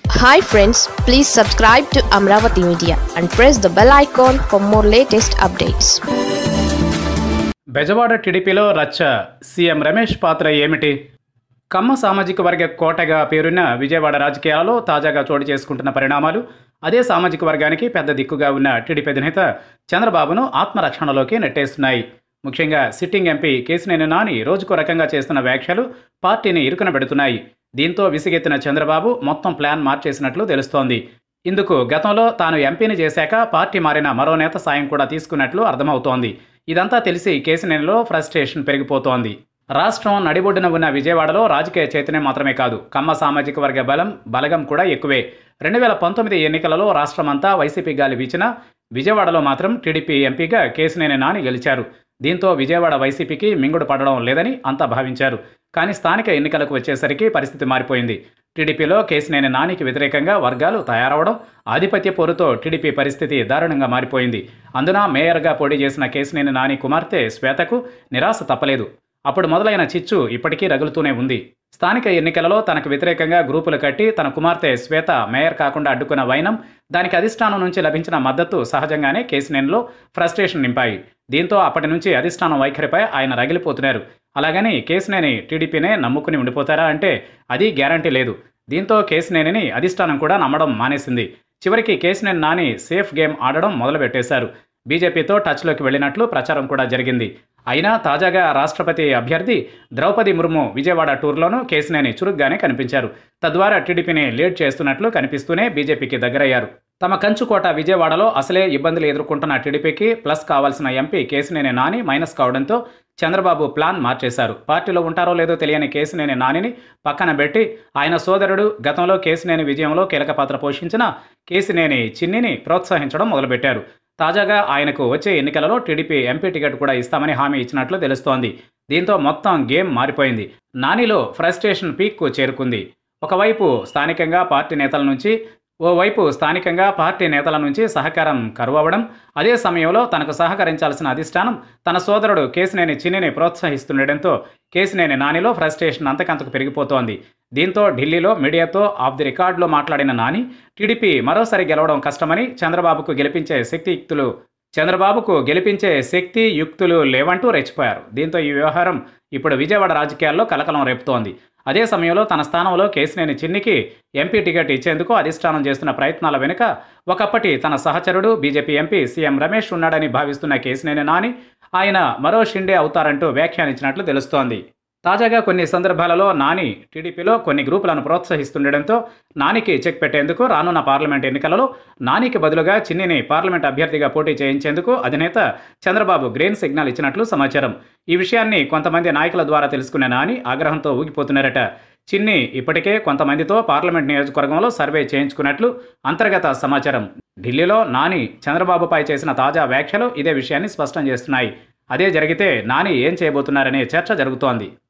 hi friends please subscribe to Amaravati media and press the bell icon for more latest updates Bezawada టీడీపీలో రచ్చ CM Ramesh పాత్ర ఏమిటి కమ్మ సామాజిక వర్గ కోటగా పేరున్న విజయవాడ రాజకీయాలలో తాజాగా చోటు చేసుకుంటున్న పరిణామాలు అదే సామాజిక వర్గానికి పెద్ద దిక్కుగా ఉన్న టీడీపీ అధినేత చంద్రబాబును ఆత్మరక్షణలోకి నెట్టేస్తున్నాయి ముఖ్యంగా సిట్టింగ్ ఎంపీ కేసినేని నాని రోజుకో రకంగా చేస్తున్న వ్యాఖ్యలు పార్టీని ఇరుకున పెడుతున్నాయి దీంతో విసిగెత్తిన చంద్రబాబు మొత్తం ప్లాన్ మార్చేసినట్లు తెలుస్తోంది ఇందుకు గతంలో తాను ఎంపీని చేశాక పార్టీ మారిన మరో నేత సాయం కూడా తీసుకున్నట్లు అర్థమవుతోంది ఇదంతా తెలిసి కేసినేనిలో ఫ్రస్ట్రేషన్ పెరిగిపోతోంది రాష్ట్రం నడిబొడ్డున ఉన్న విజయవాడలో రాజకీయ చైతన్యం మాత్రమే కాదు కమ్మ సామాజిక వర్గ బలం బలగం కూడా ఎక్కువే రెండు వేల పంతొమ్మిది ఎన్నికలలో రాష్ట్రమంతా వైసీపీ గాలి వీచినా విజయవాడలో మాత్రం టీడీపీ ఎంపీగా కేసినేని నాని గెలిచారు దీంతో విజయవాడ వైసీపీకి మింగుడు పడడం లేదని అంతా భావించారు కానీ స్థానిక ఎన్నికలకు వచ్చేసరికి పరిస్థితి మారిపోయింది టీడీపీలో కేసినేని నానికి వ్యతిరేకంగా వర్గాలు తయారవడం ఆధిపత్య పోరుతో టీడీపీ పరిస్థితి దారుణంగా మారిపోయింది అందున మేయర్గా పోటీ చేసిన కేసినేని నాని కుమార్తె శ్వేతకు నిరాశ తప్పలేదు అప్పుడు మొదలైన చిచ్చు ఇప్పటికీ రగులుతూనే ఉంది స్థానిక ఎన్నికలలో తనకు వ్యతిరేకంగా గ్రూపులు కట్టి తన కుమార్తె శ్వేత మేయర్ కాకుండా అడ్డుకున్న వైనం దానికి అధిష్టానం నుంచి లభించిన మద్దతు సహజంగానే కేసినేనిలో ఫ్రస్ట్రేషన్ నింపాయి దీంతో అప్పటి నుంచి అధిష్టానం వైఖరిపై ఆయన రగిలిపోతున్నారు అలాగని కేసినేని టీడీపీనే నమ్ముకుని ఉండిపోతారా అంటే అది గ్యారంటీ లేదు దీంతో కేసినేనిని అధిష్టానం కూడా నమ్మడం మానేసింది చివరికి కేసినేని నాని సేఫ్ గేమ్ ఆడడం మొదలుపెట్టేశారు బీజేపీతో టచ్లోకి వెళ్ళినట్లు ప్రచారం కూడా జరిగింది అయినా తాజాగా రాష్ట్రపతి అభ్యర్థి ద్రౌపది ముర్ము విజయవాడ టూర్లోనూ కేసినేని చురుగ్గానే కనిపించారు తద్వారా టీడీపీని లీడ్ చేస్తున్నట్లు కనిపిస్తూనే బీజేపీకి దగ్గరయ్యారు తమ కంచుకోట విజయవాడలో అసలే ఇబ్బందులు ఎదుర్కొంటున్న టీడీపీకి ప్లస్ కావాల్సిన ఎంపీ కేసినేని నాని మైనస్ కావడంతో చంద్రబాబు ప్లాన్ మార్చేశారు పార్టీలో ఉంటారో లేదో తెలియని కేసినేని నానిని పక్కన పెట్టి ఆయన సోదరుడు గతంలో కేసినేని విజయంలో కీలక పాత్ర పోషించిన కేసినేని చిన్నిని ప్రోత్సహించడం మొదలుపెట్టారు తాజాగా ఆయనకు వచ్చే ఎన్నికలలో టీడీపీ ఎంపీ టికెట్ కూడా ఇస్తామని హామీ ఇచ్చినట్లు తెలుస్తోంది దీంతో మొత్తం గేమ్ మారిపోయింది నానిలో ఫ్రస్ట్రేషన్ పీక్కు చేరుకుంది ఒకవైపు స్థానికంగా పార్టీ నేతల నుంచి ఓవైపు స్థానికంగా పార్టీ నేతల నుంచి సహకారం కరువవడం అదే సమయంలో తనకు సహకరించాల్సిన అధిష్టానం తన సోదరుడు కేసినేని చిన్నిని ప్రోత్సహిస్తుండటంతో కేసినేని నానిలో ఫ్రస్ట్రేషన్ అంతకంతకు పెరిగిపోతోంది దీంతో ఢిల్లీలో మీడియాతో ఆఫ్ ది రికార్డులో మాట్లాడిన నాని టీడీపీ మరోసారి గెలవడం కష్టమని చంద్రబాబుకు గెలిపించే శక్తియుక్తులు చంద్రబాబుకు గెలిపించే శక్తి యుక్తులు లేవంటూ రెచ్చిపోయారు దీంతో ఈ వ్యవహారం ఇప్పుడు విజయవాడ రాజకీయాల్లో కలకలం రేపుతోంది అదే సమయంలో తన స్థానంలో కేసినేని చిన్నికి ఎంపీ టికెట్ ఇచ్చేందుకు అధిష్టానం చేస్తున్న ప్రయత్నాల వెనుక ఒకప్పటి తన సహచరుడు బీజేపీ ఎంపీ సీఎం రమేష్ ఉన్నాడని భావిస్తున్న కేసినేని నాని ఆయన మరో షిండే అవుతారంటూ వ్యాఖ్యానించినట్లు తెలుస్తోంది తాజాగా కొన్ని సందర్భాలలో నాని టీడీపీలో కొన్ని గ్రూపులను ప్రోత్సహిస్తుండటంతో నానికి చెక్ పెట్టేందుకు రానున్న పార్లమెంట్ ఎన్నికలలో నానికి బదులుగా చిన్నిని పార్లమెంట్ అభ్యర్థిగా పోటీ చేయించేందుకు అధినేత చంద్రబాబు గ్రీన్ సిగ్నల్ ఇచ్చినట్లు సమాచారం ఈ విషయాన్ని కొంతమంది నాయకుల ద్వారా తెలుసుకున్న నాని ఆగ్రహంతో ఊగిపోతున్నారట చిన్ని ఇప్పటికే కొంతమందితో పార్లమెంట్ నియోజకవర్గంలో సర్వే చేయించుకున్నట్లు అంతర్గత సమాచారం ఢిల్లీలో నాని చంద్రబాబుపై చేసిన తాజా వ్యాఖ్యలు ఇదే విషయాన్ని స్పష్టం చేస్తున్నాయి అదే జరిగితే నాని ఏం చేయబోతున్నారనే చర్చ జరుగుతోంది